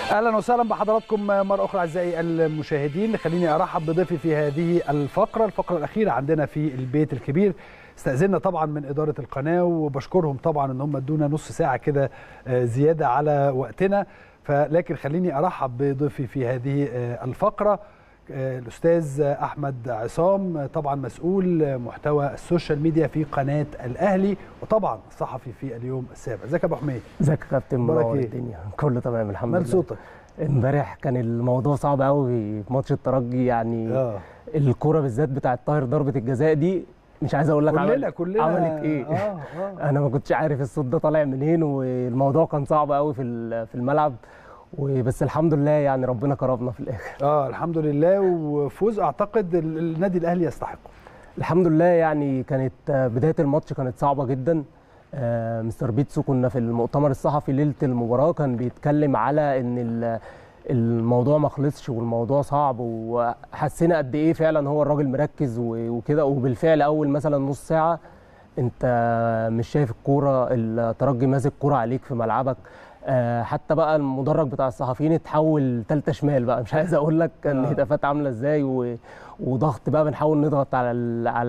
اهلا وسهلا بحضراتكم مره اخرى اعزائي المشاهدين خليني ارحب بضيفي في هذه الفقره الفقره الاخيره عندنا في البيت الكبير استاذنا طبعا من اداره القناه وبشكرهم طبعا ان هم ادونا نص ساعه كده زياده على وقتنا فلكن خليني ارحب بضيفي في هذه الفقره الاستاذ احمد عصام طبعا مسؤول محتوى السوشيال ميديا في قناه الاهلي وطبعا صحفي في اليوم السابع ازيك يا ابو حميد ازيك يا كابتن منور الدنيا كله تمام الحمد لله مال صوتك امبارح كان الموضوع صعب قوي في ماتش الترجي يعني اه الكوره بالذات بتاعه طاهر ضربه الجزاء دي مش عايز اقول لك كلنا عمل كلنا عملت ايه اه اه انا ما كنتش عارف الصوت ده طالع منين والموضوع كان صعب قوي في في الملعب وبس الحمد لله يعني ربنا كرمنا في الاخر اه الحمد لله وفوز اعتقد النادي الاهلي يستحقه الحمد لله يعني كانت بدايه الماتش كانت صعبه جدا آه مستر بيتسو كنا في المؤتمر الصحفي ليله المباراه كان بيتكلم على ان الموضوع ما خلصش والموضوع صعب وحسينا قد ايه فعلا هو الراجل مركز وكده وبالفعل اول مثلا نص ساعه انت مش شايف الكوره الترجي ماسك كوره عليك في ملعبك آه حتى بقى المدرج بتاع الصحفيين اتحول ثالثه شمال بقى مش عايز اقول لك الهتافات عامله ازاي وضغط بقى بنحاول نضغط على ال على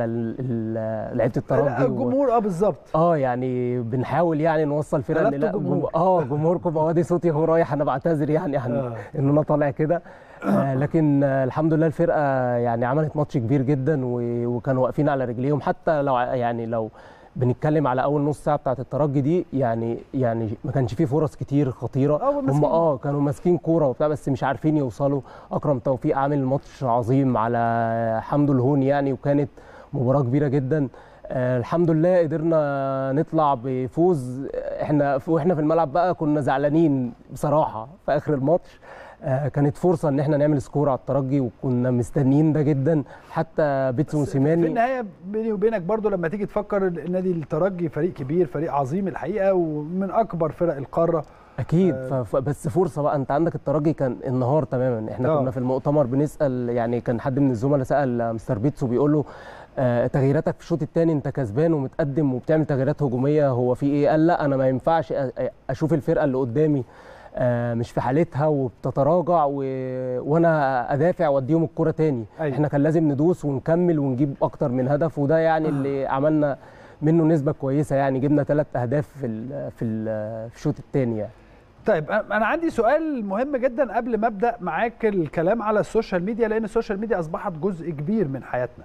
ال لعيبه الترجي الجمهور اه بالظبط اه يعني بنحاول يعني نوصل فرقه ان لا جمهور. اه جمهوركم اوادي صوتي هو رايح انا بعتذر يعني عن آه. ان انا طالع كده آه لكن آه الحمد لله الفرقه يعني عملت ماتش كبير جدا وكانوا واقفين على رجليهم حتى لو يعني لو بنتكلم على اول نص ساعه بتاعه الترجي دي يعني يعني ما كانش فيه فرص كتير خطيره هم اه كانوا ماسكين كوره وبتاع بس مش عارفين يوصلوا اكرم توفيق عامل ماتش عظيم على حمدو الهوني يعني وكانت مباراه كبيره جدا آه الحمد لله قدرنا نطلع بفوز احنا واحنا في الملعب بقى كنا زعلانين بصراحه في اخر الماتش آه كانت فرصه ان احنا نعمل سكور على الترجي وكنا مستنيين ده جدا حتى بيتسو موسيماني في النهايه بيني وبينك برضو لما تيجي تفكر النادي الترجي فريق كبير فريق عظيم الحقيقه ومن اكبر فرق القاره اكيد آه بس فرصه بقى انت عندك الترجي كان انهار تماما احنا آه. كنا في المؤتمر بنسال يعني كان حد من الزملاء سال مستر بيتسو بيقول له آه تغييراتك في الشوط الثاني انت كسبان ومتقدم وبتعمل تغييرات هجوميه هو في ايه قال لا انا ما ينفعش اشوف الفرقه اللي قدامي آه مش في حالتها وبتتراجع و... وانا ادافع واديهم الكره تاني أيوة. احنا كان لازم ندوس ونكمل ونجيب اكتر من هدف وده يعني اللي عملنا منه نسبه كويسه يعني جبنا ثلاث اهداف في ال في ال في الشوط الثاني يعني طيب انا عندي سؤال مهم جدا قبل ما ابدا معاك الكلام على السوشيال ميديا لان السوشيال ميديا اصبحت جزء كبير من حياتنا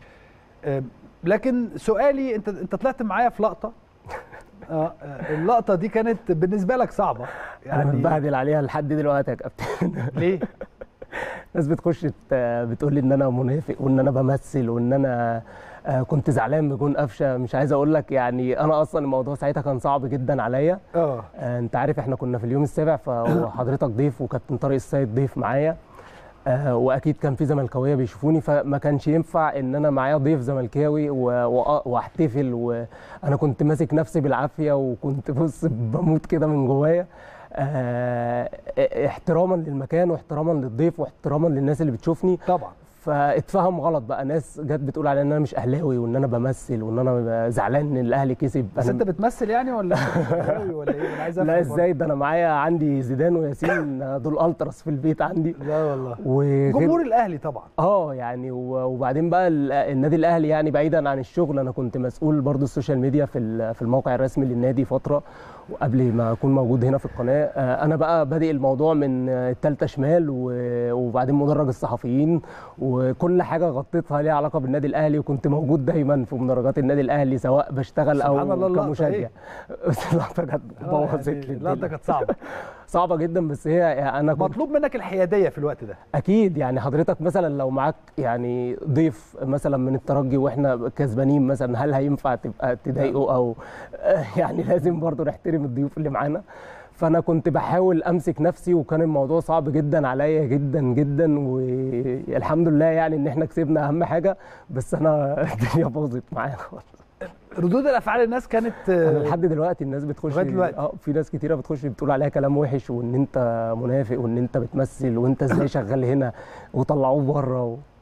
لكن سؤالي انت انت طلعت معايا في لقطه اه اللقطه دي كانت بالنسبه لك صعبه يعني انا متبهدل عليها لحد دلوقتي يا كابتن ليه ناس بتخش بتقول لي ان انا منافق وان انا بمثل وان انا كنت زعلان بجون قفشه مش عايز اقول لك يعني انا اصلا الموضوع ساعتها كان صعب جدا عليا اه انت عارف احنا كنا في اليوم السابع فحضرتك ضيف وكابتن طارق السيد ضيف معايا آه واكيد كان في زملكاويه بيشوفوني فما كانش ينفع ان انا معايا ضيف زملكاوي واحتفل وانا كنت ماسك نفسي بالعافيه وكنت بص بموت كده من جوايا آه احتراما للمكان واحتراما للضيف واحتراما للناس اللي بتشوفني طبعا فاتفهم غلط بقى ناس جت بتقول على ان انا مش اهلاوي وان انا بمثل وان انا زعلان ان الاهلي كسب بس انت بتمثل يعني ولا اهلاوي ولا ايه انا عايز لا ازاي ده انا معايا عندي زيدان وياسين دول التراس في البيت عندي لا والله وغير... جمهور الاهلي طبعا اه يعني وبعدين بقى النادي الاهلي يعني بعيدا عن الشغل انا كنت مسؤول برضو السوشيال ميديا في في الموقع الرسمي للنادي فتره وقبل ما اكون موجود هنا في القناه انا بقى بادئ الموضوع من الثالثه شمال وبعدين مدرج الصحفيين وكل حاجه غطيتها ليها علاقه بالنادي الاهلي وكنت موجود دايما في مدرجات النادي الاهلي سواء بشتغل او كمشجع بس اللقطه كانت بوظت لي اللقطه كانت صعبه صعبه جدا بس هي انا كنت مطلوب منك الحياديه في الوقت ده اكيد يعني حضرتك مثلا لو معاك يعني ضيف مثلا من الترجي واحنا كسبانين مثلا هل هينفع تبقى تضايقه او يعني لازم برضه نحترم الضيوف اللي معانا فانا كنت بحاول امسك نفسي وكان الموضوع صعب جدا عليا جدا جدا والحمد لله يعني ان احنا كسبنا اهم حاجه بس انا الدنيا باظت معايا خالص ردود الافعال الناس كانت أنا لحد دلوقتي الناس بتخش لغايه دلوقتي اه في ناس كتيره بتخش بتقول عليها كلام وحش وان انت منافق وان انت بتمثل وانت ازاي شغال هنا وطلعوه بره و...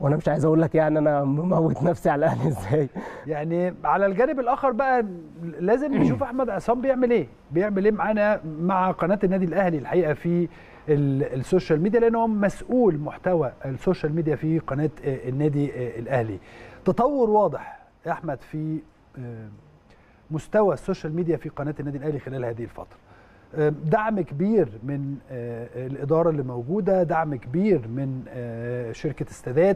وانا مش عايز اقول لك يعني انا مموت نفسي على الاهلي ازاي يعني على الجانب الاخر بقى لازم نشوف احمد عصام بيعمل ايه بيعمل ايه معانا مع قناه النادي الاهلي الحقيقه في السوشيال ميديا لان هو مسؤول محتوى السوشيال ميديا في قناه النادي الاهلي تطور واضح يا احمد في مستوى السوشيال ميديا في قناه النادي الاهلي خلال هذه الفتره دعم كبير من الاداره اللي موجوده دعم كبير من شركه استادات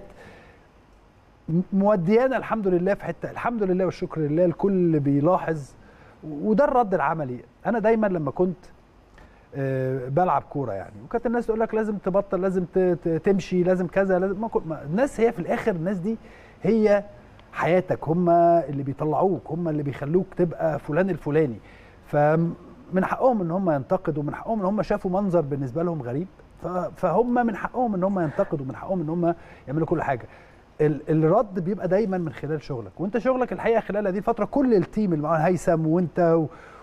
موديانا الحمد لله في حته الحمد لله والشكر لله الكل بيلاحظ وده الرد العملي انا دايما لما كنت بلعب كوره يعني وكانت الناس تقول لك لازم تبطل لازم تمشي لازم كذا لازم ما الناس هي في الاخر الناس دي هي حياتك هم اللي بيطلعوك هم اللي بيخلوك تبقى فلان الفلاني فمن حقهم ان هم ينتقدوا من حقهم ان هم شافوا منظر بالنسبه لهم غريب فهم من حقهم ان هم ينتقدوا من حقهم ان هم يعملوا كل حاجه الرد بيبقى دايما من خلال شغلك وانت شغلك الحقيقه خلال هذه الفتره كل التيم اللي معاه هيثم وانت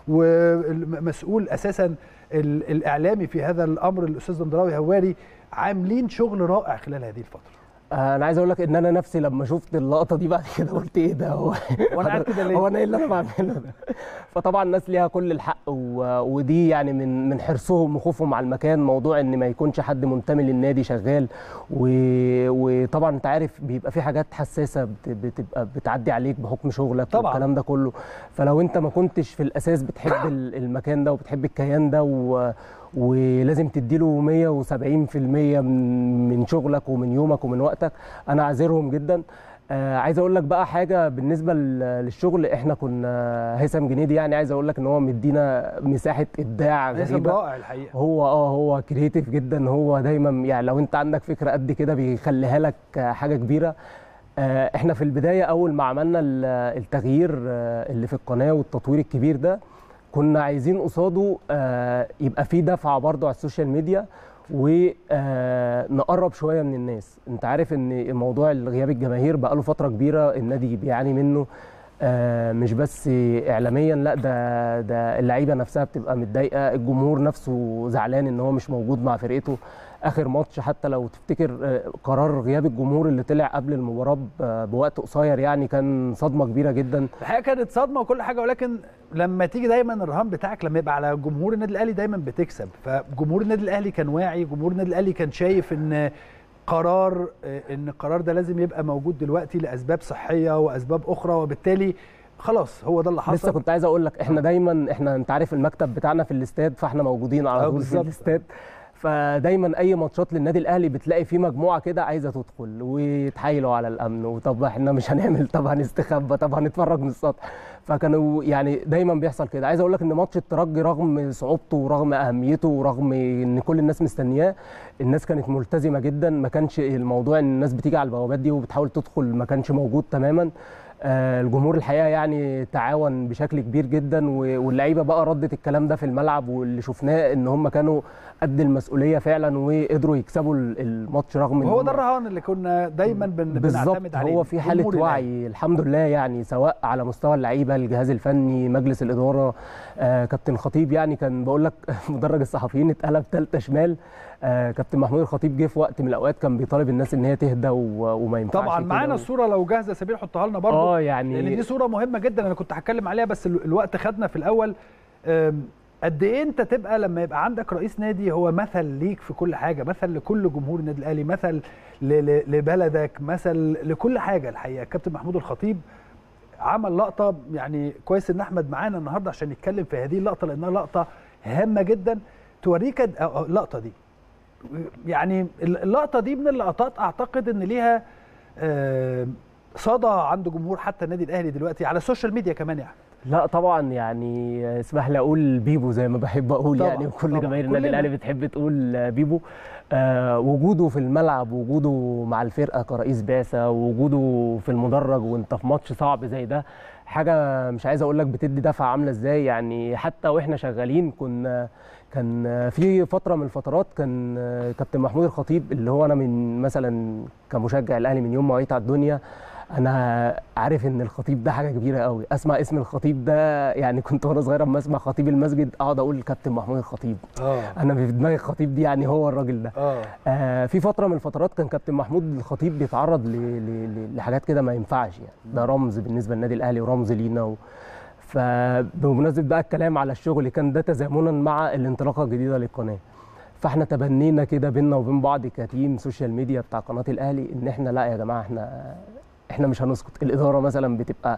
ومسؤول اساسا الاعلامي في هذا الامر الاستاذ دندراوي هواري عاملين شغل رائع خلال هذه الفتره انا عايز اقول لك ان انا نفسي لما شفت اللقطه دي بعد كده قلت ايه ده هو وانا قاعد كده ليه هو انا ايه اللي انا بعمله ده فطبعا الناس ليها كل الحق و... ودي يعني من من حرصهم وخوفهم على المكان موضوع ان ما يكونش حد منتمي للنادي شغال و... وطبعا انت عارف بيبقى في حاجات حساسه بت... بتبقى بتعدي عليك بحكم شغلك طبعا والكلام ده كله فلو انت ما كنتش في الاساس بتحب المكان ده وبتحب الكيان ده و... ولازم تديله 170% من من شغلك ومن يومك ومن وقتك انا اعذرهم جدا آه عايز اقول لك بقى حاجه بالنسبه للشغل احنا كنا هيثم جنيدي يعني عايز اقول لك ان هو مدينا مساحه ابداع غريبه رائع الحقيقه هو اه هو كرييتيف جدا هو دايما يعني لو انت عندك فكره قد كده بيخليها لك حاجه كبيره آه احنا في البدايه اول ما عملنا التغيير اللي في القناه والتطوير الكبير ده كنا عايزين قصاده آه يبقى في دفعه برضه على السوشيال ميديا ونقرب شويه من الناس انت عارف ان موضوع غياب الجماهير بقى له فتره كبيره النادي بيعاني منه آه مش بس اعلاميا لا ده ده اللعيبه نفسها بتبقى متضايقه الجمهور نفسه زعلان ان هو مش موجود مع فرقته اخر ماتش حتى لو تفتكر قرار غياب الجمهور اللي طلع قبل المباراه بوقت قصير يعني كان صدمه كبيره جدا الحقيقه كانت صدمه وكل حاجه ولكن لما تيجي دايما الرهان بتاعك لما يبقى على جمهور النادي الاهلي دايما بتكسب فجمهور النادي الاهلي كان واعي جمهور النادي الاهلي كان شايف ان قرار ان القرار ده لازم يبقى موجود دلوقتي لاسباب صحيه واسباب اخرى وبالتالي خلاص هو ده اللي حصل لسه كنت عايز اقول لك احنا دايما احنا انت عارف المكتب بتاعنا في الاستاد فاحنا موجودين على طول في الاستاد فدايما اي ماتشات للنادي الاهلي بتلاقي في مجموعه كده عايزه تدخل ويتحايلوا على الامن وطب احنا مش هنعمل طب هنستخبى طب هنتفرج من السطح فكانوا يعني دايما بيحصل كده عايز اقول لك ان ماتش الترجي رغم صعوبته ورغم اهميته ورغم ان كل الناس مستنياه الناس كانت ملتزمه جدا ما كانش الموضوع ان الناس بتيجي على البوابات دي وبتحاول تدخل ما كانش موجود تماما آه الجمهور الحقيقه يعني تعاون بشكل كبير جدا واللعيبه بقى ردت الكلام ده في الملعب واللي شفناه ان هم كانوا قد المسؤوليه فعلا وقدروا يكسبوا الماتش رغم هو ده الرهان اللي كنا دايما بن بنعتمد عليه هو في حاله وعي الحمد لله يعني سواء على مستوى اللعيبه الجهاز الفني مجلس الاداره آه كابتن خطيب يعني كان بقول لك مدرج الصحفيين اتقلب ثالثه شمال آه كابتن محمود الخطيب جه في وقت من الاوقات كان بيطالب الناس ان هي تهدى وما ينفعش طبعا معانا الصوره لو جاهزه سمير حطها لنا برضه اه يعني لان دي صوره مهمه جدا انا كنت هتكلم عليها بس الوقت خدنا في الاول قد ايه انت تبقى لما يبقى عندك رئيس نادي هو مثل ليك في كل حاجه مثل لكل جمهور النادي الاهلي مثل لبلدك مثل لكل حاجه الحقيقه كابتن محمود الخطيب عمل لقطه يعني كويس ان احمد معانا النهارده عشان نتكلم في هذه اللقطه لانها لقطه هامه جدا توريك اللقطه دي يعني اللقطه دي من اللقطات اعتقد ان ليها صدى عند جمهور حتى النادي الاهلي دلوقتي على السوشيال ميديا كمان يعني لا طبعا يعني اسمح لي اقول بيبو زي ما بحب اقول طبعًا يعني وكل طبعًا جماهير النادي كلنا. الاهلي بتحب تقول بيبو آه وجوده في الملعب وجوده مع الفرقه كرئيس بعثه وجوده في المدرج وانت في ماتش صعب زي ده حاجه مش عايز اقول لك بتدي دفعه عامله ازاي يعني حتى واحنا شغالين كنا كان في فتره من الفترات كان كابتن محمود الخطيب اللي هو انا من مثلا كمشجع الاهلي من يوم ما وعيت على الدنيا انا عارف ان الخطيب ده حاجه كبيره قوي اسمع اسم الخطيب ده يعني كنت وانا صغير اما اسمع خطيب المسجد اقعد اقول الكابتن محمود الخطيب اه انا في دماغي الخطيب دي يعني هو الراجل ده اه آه في فتره من الفترات كان كابتن محمود الخطيب بيتعرض ل... ل... ل... لحاجات كده ما ينفعش يعني ده رمز بالنسبه للنادي الاهلي ورمز لينا و... فبمناسبه بقى الكلام على الشغل كان ده تزامنا مع الانطلاقه الجديده للقناه فاحنا تبنينا كده بينا وبين بعض كتيم سوشيال ميديا بتاع قناه الاهلي ان احنا لا يا جماعه احنا احنا مش هنسكت الاداره مثلا بتبقى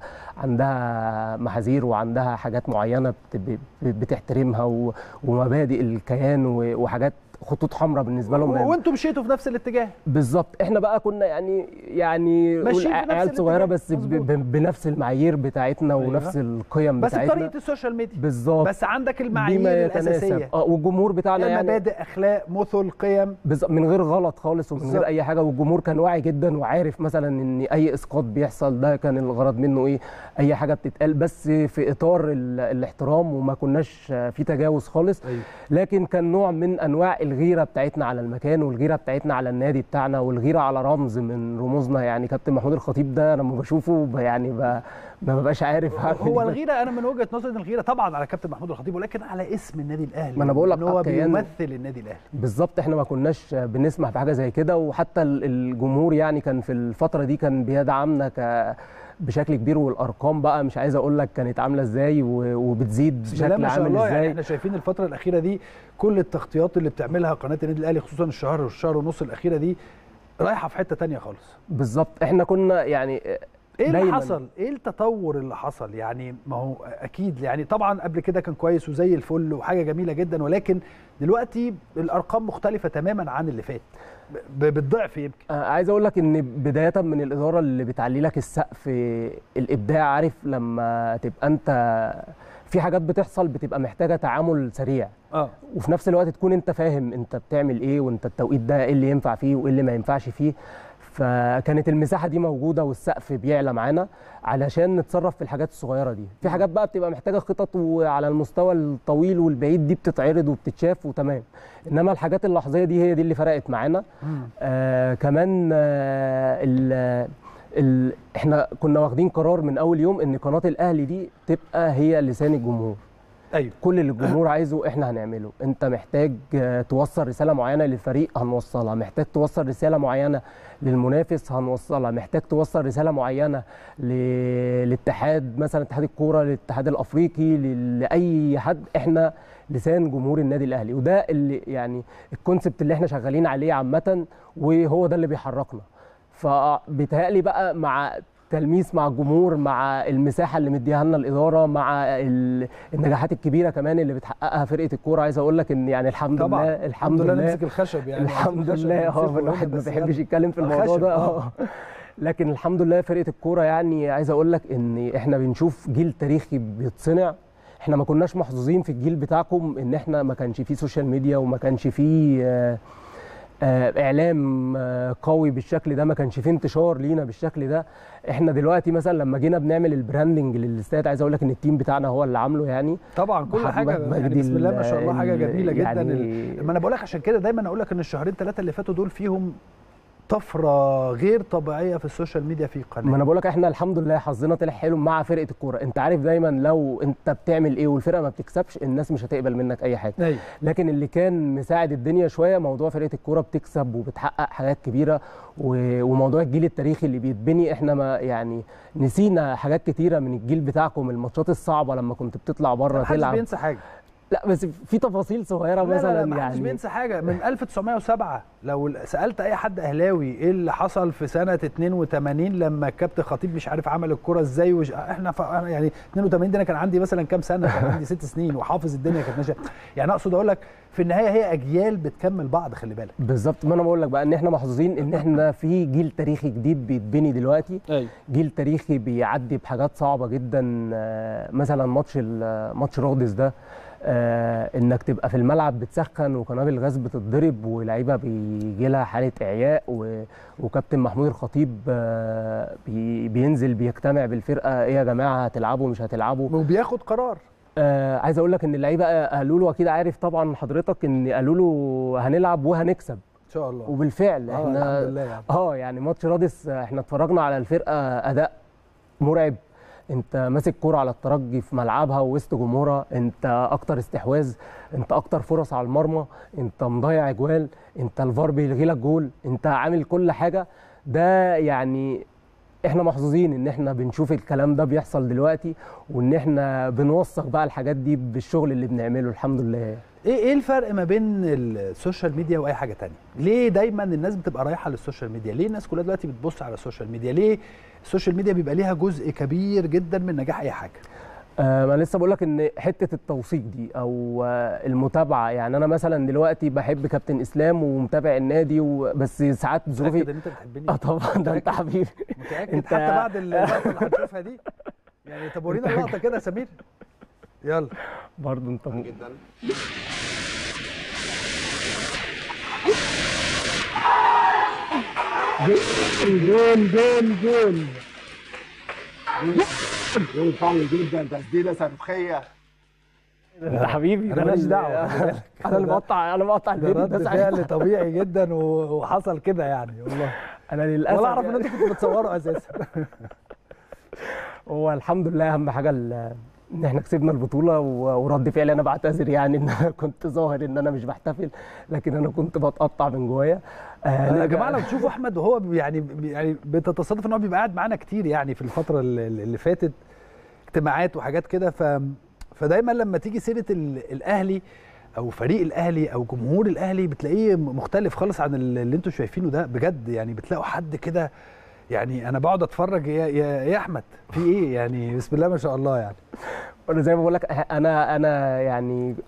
عندها محاذير وعندها حاجات معينه بت- ب- بتحترمها و- ومبادئ الكيان و- وحاجات خطوط حمراء بالنسبه لهم و- وانتم مشيتوا في نفس الاتجاه بالظبط احنا بقى كنا يعني يعني ماشيين قول في نفس عيال صغيره الاتجاه. بس ب- مظبوط. ب- بنفس المعايير بتاعتنا أيوة. ونفس القيم بس بتاعتنا بطريقه السوشيال ميديا بالظبط بس عندك بما المعايير يتناسب الاساسيه اه والجمهور بتاعنا يعني مبادئ اخلاق مثل قيم بالظبط من غير غلط خالص ومن بالظبط. غير اي حاجه والجمهور كان واعي جدا وعارف مثلا ان اي اسقاط بيحصل ده كان الغرض منه ايه اي حاجه بتتقال بس في اطار ال- الاحترام وما كناش في تجاوز خالص أيوة. لكن كان نوع من انواع الغيره بتاعتنا على المكان والغيره بتاعتنا على النادي بتاعنا والغيره على رمز من رموزنا يعني كابتن محمود الخطيب ده لما بشوفه ب- يعني ب- ما ببقاش عارف هعمل هو إيه. الغيره انا من وجهه نظري ان الغيره طبعا على كابتن محمود الخطيب ولكن على اسم النادي الاهلي ما أنا بقول لك ان هو كيان- بيمثل النادي الاهلي بالظبط احنا ما كناش بنسمح بحاجه زي كده وحتى ال- الجمهور يعني كان في الفتره دي كان بيدعمنا ك بشكل كبير والارقام بقى مش عايز اقول لك كانت عامله ازاي و- وبتزيد بسم الله بشكل ما شاء عامل الله يعني ازاي احنا شايفين الفتره الاخيره دي كل التغطيات اللي بتعملها قناه النادي الاهلي خصوصا الشهر والشهر ونص الاخيره دي رايحه في حته تانية خالص بالظبط احنا كنا يعني ايه اللي دايماً. حصل ايه التطور اللي حصل يعني ما هو اكيد يعني طبعا قبل كده كان كويس وزي الفل وحاجه جميله جدا ولكن دلوقتي الارقام مختلفه تماما عن اللي فات ب- بالضعف يمكن آه، عايز اقول لك ان بدايه من الاداره اللي بتعلي لك السقف الابداع عارف لما تبقى انت في حاجات بتحصل بتبقى محتاجه تعامل سريع اه وفي نفس الوقت تكون انت فاهم انت بتعمل ايه وانت التوقيت ده ايه اللي ينفع فيه وايه اللي ما ينفعش فيه فكانت المساحه دي موجوده والسقف بيعلى معانا علشان نتصرف في الحاجات الصغيره دي في حاجات بقى بتبقى محتاجه خطط وعلى المستوى الطويل والبعيد دي بتتعرض وبتتشاف وتمام انما الحاجات اللحظيه دي هي دي اللي فرقت معانا آه كمان آه ال ال احنا كنا واخدين قرار من اول يوم ان قناه الاهلي دي تبقى هي لسان الجمهور ايوه كل اللي الجمهور عايزه احنا هنعمله انت محتاج آه، توصل رساله معينه للفريق هنوصلها محتاج توصل رساله معينه للمنافس هنوصلها محتاج توصل رساله معينه للاتحاد مثلا اتحاد الكوره للاتحاد الافريقي ل- لاي حد احنا لسان جمهور النادي الاهلي وده اللي يعني الكونسبت اللي احنا شغالين عليه عامه وهو ده اللي بيحركنا فبيتهيألي بقى مع تلميس مع الجمهور مع المساحه اللي مديها لنا الاداره مع ال- النجاحات الكبيره كمان اللي بتحققها فرقه الكوره عايز اقول لك ان يعني الحمد طبعا لله الحمد لله نمسك الخشب يعني الحمد الخشب لله نمسكه اه هنا الواحد ما بس بيحبش يلا. يتكلم في الموضوع الخشب، ده آه. اه لكن الحمد لله فرقه الكوره يعني عايز اقول لك ان احنا بنشوف جيل تاريخي بيتصنع احنا ما كناش محظوظين في الجيل بتاعكم ان احنا ما كانش فيه سوشيال ميديا وما كانش فيه آه، آه، اعلام آه، قوي بالشكل ده ما كانش فيه انتشار لينا بالشكل ده احنا دلوقتي مثلا لما جينا بنعمل البراندنج للاستاد عايز اقول لك ان التيم بتاعنا هو اللي عامله يعني طبعا كل محمد حاجه يعني مجدي بسم الله ما شاء الله حاجه ال- جميله جدا يعني ال- ما انا بقول لك عشان كده دايما اقول لك ان الشهرين ثلاثه اللي فاتوا دول فيهم طفره غير طبيعيه في السوشيال ميديا في قناه ما انا بقول لك احنا الحمد لله حظنا طلع حلو مع فرقه الكوره انت عارف دايما لو انت بتعمل ايه والفرقه ما بتكسبش الناس مش هتقبل منك اي حاجه ايوه لكن اللي كان مساعد الدنيا شويه موضوع فرقه الكوره بتكسب وبتحقق حاجات كبيره و- وموضوع الجيل التاريخي اللي بيتبني احنا ما يعني نسينا حاجات كتيره من الجيل بتاعكم الماتشات الصعبه لما كنت بتطلع بره محدش تلعب بينسى حاجه لا بس في تفاصيل صغيره لا مثلا لا لا ما حدش يعني بينسى حاجه من 1907 لو سالت اي حد اهلاوي ايه اللي حصل في سنه 82 لما الكابتن خطيب مش عارف عمل الكره ازاي وش... احنا ف... أنا يعني 82 دي انا كان عندي مثلا كام سنه كان عندي ست سنين وحافظ الدنيا كانت ماشيه يعني اقصد اقول لك في النهايه هي اجيال بتكمل بعض خلي بالك بالظبط ما انا بقول لك بقى ان احنا محظوظين ان احنا في جيل تاريخي جديد بيتبني دلوقتي ايوه جيل تاريخي بيعدي بحاجات صعبه جدا آه، مثلا ماتش ال- ماتش رودس ده آه، انك تبقى في الملعب بتسخن وقنابل غاز بتتضرب ولاعيبه بيجي لها حاله اعياء و- وكابتن محمود الخطيب آه، بي- بينزل بيجتمع بالفرقه ايه يا جماعه هتلعبوا مش هتلعبوا وبياخد قرار آه عايز اقول لك ان اللعيبه قالوا له اكيد عارف طبعا حضرتك ان قالوا له هنلعب وهنكسب ان شاء الله وبالفعل آه، احنا الحمد لله يعني. اه يعني ماتش رادس آه، احنا اتفرجنا على الفرقه اداء مرعب انت ماسك كوره على الترجي في ملعبها ووسط جمهورها انت اكتر استحواذ انت اكتر فرص على المرمى انت مضيع اجوال انت الفار بيلغي لك جول انت عامل كل حاجه ده يعني احنا محظوظين ان احنا بنشوف الكلام ده بيحصل دلوقتي وان احنا بنوثق بقى الحاجات دي بالشغل اللي بنعمله الحمد لله ايه ايه الفرق ما بين السوشيال ميديا واي حاجه تانية ليه دايما الناس بتبقى رايحه للسوشيال ميديا ليه الناس كلها دلوقتي بتبص على السوشيال ميديا ليه السوشيال ميديا بيبقى ليها جزء كبير جدا من نجاح اي حاجه آه، ما أنا لسه بقول لك ان حته التوثيق دي او آه، المتابعه يعني انا مثلا دلوقتي بحب كابتن اسلام ومتابع النادي وبس ساعات متاكد ظروفي ان انت بتحبني اه طبعا ده انت حبيبي متاكد أنت- حتى بعد اللقطه اللي هنشوفها دي يعني طب ورينا اللقطه كده يا سمير يلا برضه انت م- جدا جول جول جول جول قوي جدا تسديده صاروخيه انت حبيبي أنا ماليش دعوة، خلي بالك. انا اللي بقطع انا بقطع ده الفيديو رد ده فعل ساعتها. طبيعي جدا و- وحصل كده يعني والله انا للاسف ولا اعرف ان يعني- انتوا كنتوا بتصوروا اساسا هو الحمد لله اهم حاجه ال- ان احنا كسبنا البطوله و- ورد فعلي انا بعتذر يعني ان انا كنت ظاهر ان انا مش بحتفل لكن انا كنت بتقطع من جوايا آه، يا نرجع- جماعه لو تشوفوا احمد وهو بي- يعني بي- يعني بتتصادف ان هو بيبقى قاعد معانا كتير يعني في الفتره اللي اللي فاتت اجتماعات وحاجات كده ف فدايما لما تيجي سيره ال- الاهلي او فريق الاهلي او جمهور الاهلي بتلاقيه مختلف خالص عن ال- اللي انتوا شايفينه ده بجد يعني بتلاقوا حد كده يعني انا بقعد اتفرج يا يا, يا احمد في ايه يعني بسم الله ما شاء الله يعني انا زي ما بقول لك انا انا يعني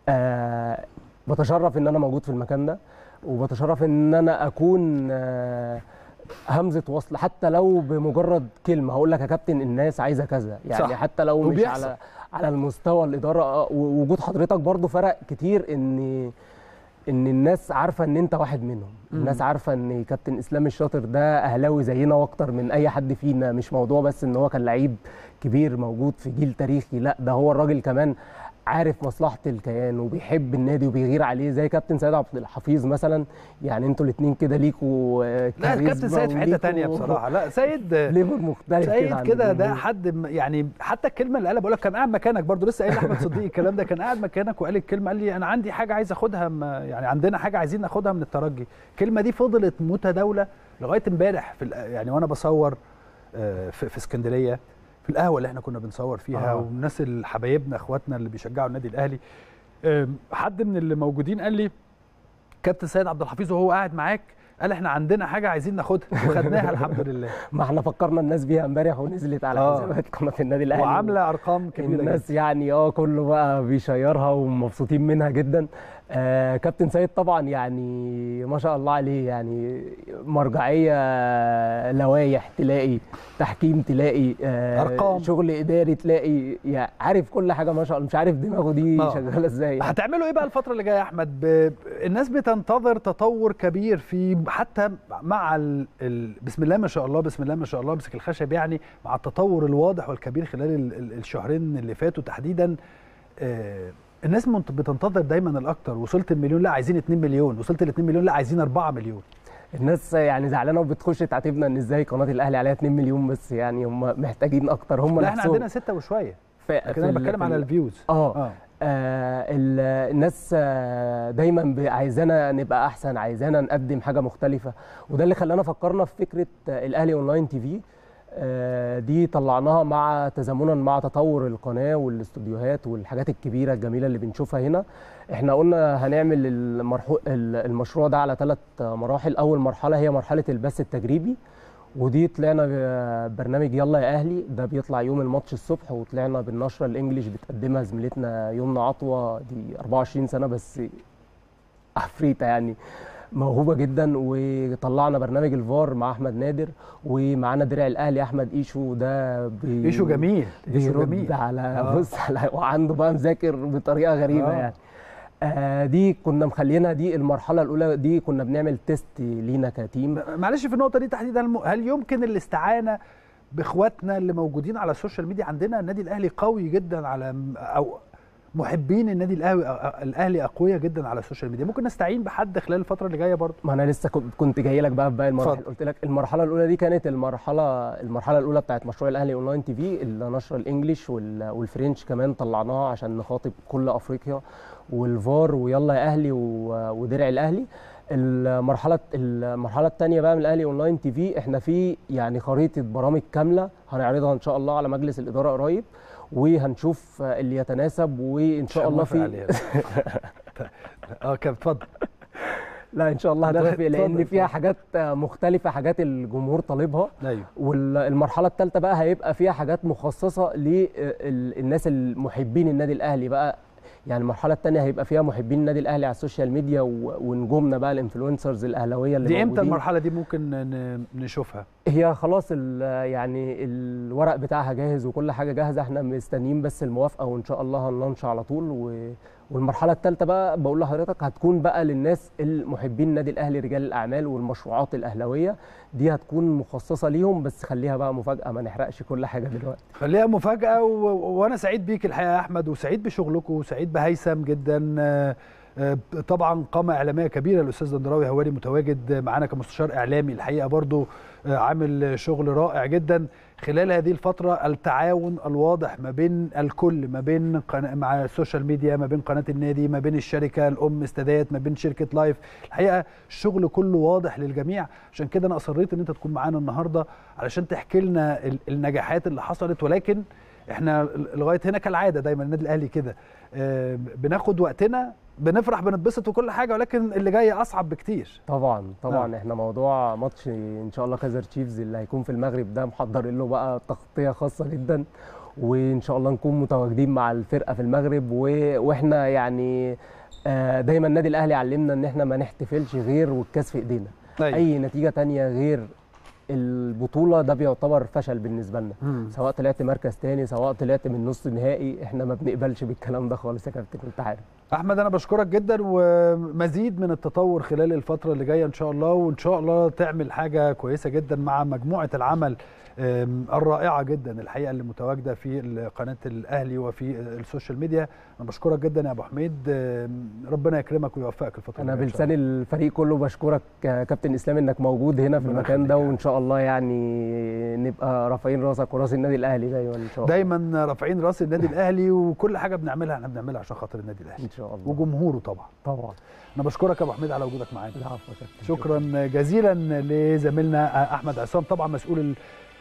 آه بتشرف ان انا موجود في المكان ده وبتشرف ان انا اكون آه همزه وصل حتى لو بمجرد كلمه هقول لك يا كابتن الناس عايزه كذا يعني صح. حتى لو مش وبيحصل. على على المستوى الاداره آه، ووجود حضرتك برضو فرق كتير ان ان الناس عارفه ان انت واحد منهم الناس عارفه ان كابتن اسلام الشاطر ده اهلاوي زينا واكتر من اي حد فينا مش موضوع بس ان هو كان لعيب كبير موجود في جيل تاريخي لا ده هو الراجل كمان عارف مصلحه الكيان وبيحب النادي وبيغير عليه زي كابتن سيد عبد الحفيظ مثلا يعني انتوا الاثنين كده ليكوا آه، لا الكابتن كاريزما سيد في حته وليكوا تانية بصراحه لا سيد ليفل مختلف كده سيد عن كده ده الجمهور. حد م- يعني حتى الكلمه اللي قالها بقول لك كان قاعد مكانك برضو لسه قايل احمد صديق الكلام ده كان قاعد مكانك وقال الكلمه قال لي انا عندي حاجه عايز اخدها م- يعني عندنا حاجه عايزين ناخدها من الترجي الكلمه دي فضلت متداوله لغايه امبارح في ال- يعني وانا بصور آه، في في اسكندريه في القهوه اللي احنا كنا بنصور فيها آه. والناس اللي حبايبنا اخواتنا اللي بيشجعوا النادي الاهلي آم، حد من اللي موجودين قال لي كابتن سيد عبد الحفيظ وهو قاعد معاك قال احنا عندنا حاجه عايزين ناخدها وخدناها الحمد لله ما احنا فكرنا الناس بيها امبارح ونزلت على آه. حسابات قناه النادي الاهلي وعامله ارقام كبيره جدا الناس يعني اه كله بقى بيشيرها ومبسوطين منها جدا آه كابتن سيد طبعا يعني ما شاء الله عليه يعني مرجعيه لوايح تلاقي تحكيم تلاقي آه أرقام. شغل اداري تلاقي يعني عارف كل حاجه ما شاء الله مش عارف دماغه دي آه. شغاله ازاي يعني. هتعملوا ايه بقى الفتره اللي جايه يا احمد ب... الناس بتنتظر تطور كبير في حتى مع ال... ال... بسم الله ما شاء الله بسم الله ما شاء الله امسك الخشب يعني مع التطور الواضح والكبير خلال ال... ال- الشهرين اللي فاتوا تحديدا آه... الناس منت- بتنتظر دايما الاكتر وصلت المليون لا عايزين 2 مليون وصلت ال 2 مليون لا عايزين 4 مليون الناس يعني زعلانه وبتخش تعاتبنا ان ازاي قناه الاهلي عليها 2 مليون بس يعني هم محتاجين اكتر هم لا احنا نفسهم عندنا 6 وشويه في- لكن في انا ال- بتكلم في على ال- الفيوز اه اه آه ال- الناس آه دايما ب- عايزانا نبقى احسن عايزانا نقدم حاجه مختلفه وده اللي خلانا فكرنا في فكره آه الاهلي اونلاين تي في آه دي طلعناها مع تزامنا مع تطور القناه والاستوديوهات والحاجات الكبيره الجميله اللي بنشوفها هنا احنا قلنا هنعمل المرحو ال- المشروع ده على ثلاث مراحل اول مرحله هي مرحله البث التجريبي ودي طلعنا ببرنامج يلا يا اهلي ده بيطلع يوم الماتش الصبح وطلعنا بالنشره الانجليش بتقدمها زميلتنا يمنى عطوه دي 24 سنه بس عفريته يعني موهوبه جدا وطلعنا برنامج الفار مع احمد نادر ومعانا درع الاهلي احمد ايشو ده بي ايشو جميل ايشو بيرد جميل على آه. بص على وعنده بقى مذاكر بطريقه غريبه آه. يعني آه دي كنا مخلينا دي المرحله الاولى دي كنا بنعمل تيست لينا كتيم معلش في النقطه دي تحديدا الم- هل يمكن الاستعانه باخواتنا اللي موجودين على السوشيال ميديا عندنا النادي الاهلي قوي جدا على او محبين النادي الاهلي الاهلي اقوياء جدا على السوشيال ميديا ممكن نستعين بحد خلال الفتره اللي جايه برضه ما انا لسه كنت- كنت جاي لك بقى في باقي المراحل اتفضل. قلت لك المرحله الاولى دي كانت المرحله المرحله الاولى بتاعت مشروع الاهلي اونلاين تي في اللي نشر الانجليش وال- والفرنش كمان طلعناها عشان نخاطب كل افريقيا والفار ويلا يا اهلي و- ودرع الاهلي المرحله المرحله الثانيه بقى من الاهلي اونلاين تي في احنا في يعني خريطه برامج كامله هنعرضها ان شاء الله على مجلس الاداره قريب وهنشوف اللي يتناسب وان شاء مش الله هنوافق في عليها. اه كابتن اتفضل لا ان شاء الله هنوافق اتفضل، لان فيها اتفضل. حاجات مختلفه حاجات الجمهور طالبها ايوه والمرحله الثالثه بقى هيبقى فيها حاجات مخصصه للناس المحبين النادي الاهلي بقى يعني المرحله الثانيه هيبقى فيها محبين النادي الاهلي على السوشيال ميديا و- ونجومنا بقى الانفلونسرز الاهلاويه اللي دي امتى موجودين. المرحله دي ممكن ن- نشوفها هي خلاص ال- يعني الورق بتاعها جاهز وكل حاجه جاهزه احنا مستنيين بس الموافقه وان شاء الله هنلانش على طول و... والمرحله الثالثه بقى بقول لحضرتك هتكون بقى للناس المحبين النادي الاهلي رجال الاعمال والمشروعات الاهلاويه دي هتكون مخصصه ليهم بس خليها بقى مفاجاه ما نحرقش كل حاجه دلوقتي خليها مفاجأة و... وأنا سعيد بيك الحقيقة يا أحمد وسعيد بشغلكم وسعيد بهيثم جدا آه، آه، طبعا قامة إعلامية كبيرة الأستاذ دندراوي هواري متواجد معانا كمستشار إعلامي الحقيقة برضو آه، عامل شغل رائع جدا خلال هذه الفترة التعاون الواضح ما بين الكل ما بين قنا... مع السوشيال ميديا ما بين قناة النادي ما بين الشركة الأم استادات ما بين شركة لايف الحقيقة الشغل كله واضح للجميع عشان كده أنا أصريت إن أنت تكون معانا النهاردة علشان تحكي لنا ال- النجاحات اللي حصلت ولكن احنا لغايه هنا كالعاده دايما النادي الاهلي كده آه، بناخد وقتنا بنفرح بنتبسط وكل حاجه ولكن اللي جاي اصعب بكتير طبعا طبعا آه. احنا موضوع ماتش ان شاء الله كايزر تشيفز اللي هيكون في المغرب ده محضرين له بقى تغطيه خاصه جدا وان شاء الله نكون متواجدين مع الفرقه في المغرب و... واحنا يعني آه، دايما النادي الاهلي علمنا ان احنا ما نحتفلش غير والكاس في ايدينا أيوة. اي نتيجه تانية غير البطوله ده بيعتبر فشل بالنسبه لنا مم. سواء طلعت مركز تاني سواء طلعت من نص نهائي احنا ما بنقبلش بالكلام ده خالص يا كابتن انت عارف احمد انا بشكرك جدا ومزيد من التطور خلال الفتره اللي جايه ان شاء الله وان شاء الله تعمل حاجه كويسه جدا مع مجموعه العمل آم، الرائعه جدا الحقيقه اللي متواجده في قناه الاهلي وفي السوشيال ميديا انا بشكرك جدا يا ابو حميد آم، ربنا يكرمك ويوفقك الفتره انا الجاية إن شاء بلسان الفريق كله بشكرك يا كابتن اسلام انك موجود هنا في ربنا المكان ده يخليك. وان شاء الله يعني نبقى رافعين راسك وراس النادي الاهلي دايما ان شاء الله دايما رافعين راس النادي الاهلي وكل حاجه بنعملها احنا بنعملها عشان خاطر النادي الاهلي ان شاء الله وجمهوره طبعا طبعا انا بشكرك يا ابو حميد على وجودك معانا العفو يا كابتن شكرا جزيلا لزميلنا احمد عصام طبعا مسؤول ال-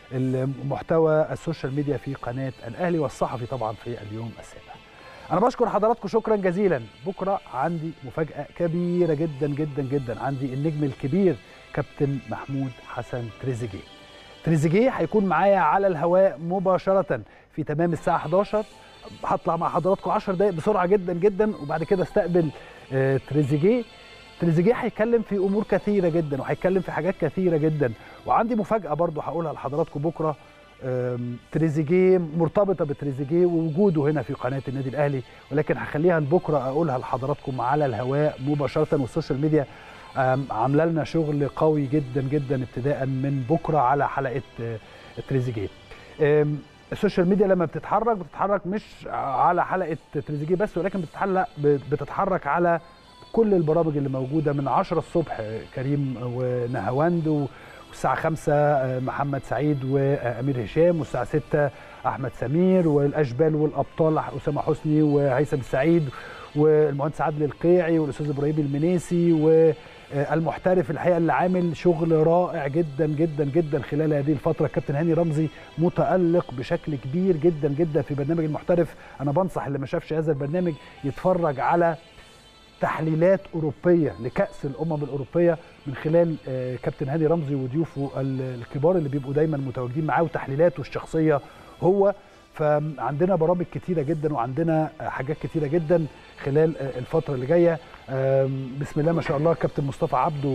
المحتوى السوشيال ميديا في قناه الاهلي والصحفي طبعا في اليوم السابع انا بشكر حضراتكم شكرا جزيلا بكره عندي مفاجاه كبيره جدا جدا جدا عندي النجم الكبير كابتن محمود حسن تريزيجيه تريزيجيه هيكون معايا على الهواء مباشره في تمام الساعه 11 هطلع مع حضراتكم 10 دقائق بسرعه جدا جدا وبعد كده استقبل آه، تريزيجيه تريزيجيه هيتكلم في امور كثيره جدا وهيتكلم في حاجات كثيره جدا وعندي مفاجاه برضو هقولها لحضراتكم بكره آم، تريزيجيه مرتبطه بتريزيجيه ووجوده هنا في قناه النادي الاهلي ولكن هخليها لبكره اقولها لحضراتكم على الهواء مباشره والسوشيال ميديا آم، عامله لنا شغل قوي جدا جدا ابتداء من بكره على حلقه آه، تريزيجيه آم، السوشيال ميديا لما بتتحرك بتتحرك مش على حلقه تريزيجيه بس ولكن بتتحلق بتتحرك على كل البرامج اللي موجوده من 10 الصبح كريم ونهاوند والساعه 5 محمد سعيد وامير هشام والساعه 6 احمد سمير والاشبال والابطال اسامه حسني وهيثم السعيد والمهندس عادل القيعي والاستاذ ابراهيم المنيسي والمحترف الحقيقه اللي عامل شغل رائع جدا جدا جدا خلال هذه الفتره كابتن هاني رمزي متالق بشكل كبير جدا جدا في برنامج المحترف انا بنصح اللي ما شافش هذا البرنامج يتفرج على تحليلات اوروبيه لكاس الامم الاوروبيه من خلال آه، كابتن هاني رمزي وضيوفه ال- الكبار اللي بيبقوا دايما متواجدين معاه وتحليلاته الشخصيه هو فعندنا برامج كتيره جدا وعندنا آه، حاجات كتيره جدا خلال آه، الفتره اللي جايه آم، بسم الله ما شاء الله كابتن مصطفى عبده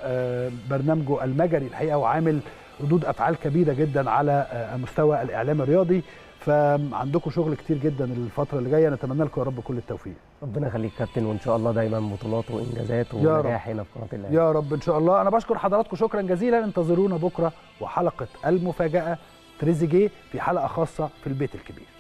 وبرنامجه المجري الحقيقه وعامل ردود افعال كبيره جدا على آه، مستوى الاعلام الرياضي فعندكم شغل كتير جدا الفتره اللي جايه نتمنى لكم يا رب كل التوفيق ربنا يخليك كابتن وان شاء الله دايما بطولات وانجازات يا رب. ونجاح هنا في قناه الاهلي يا رب ان شاء الله انا بشكر حضراتكم شكرا جزيلا انتظرونا بكره وحلقه المفاجاه تريزيجيه في حلقه خاصه في البيت الكبير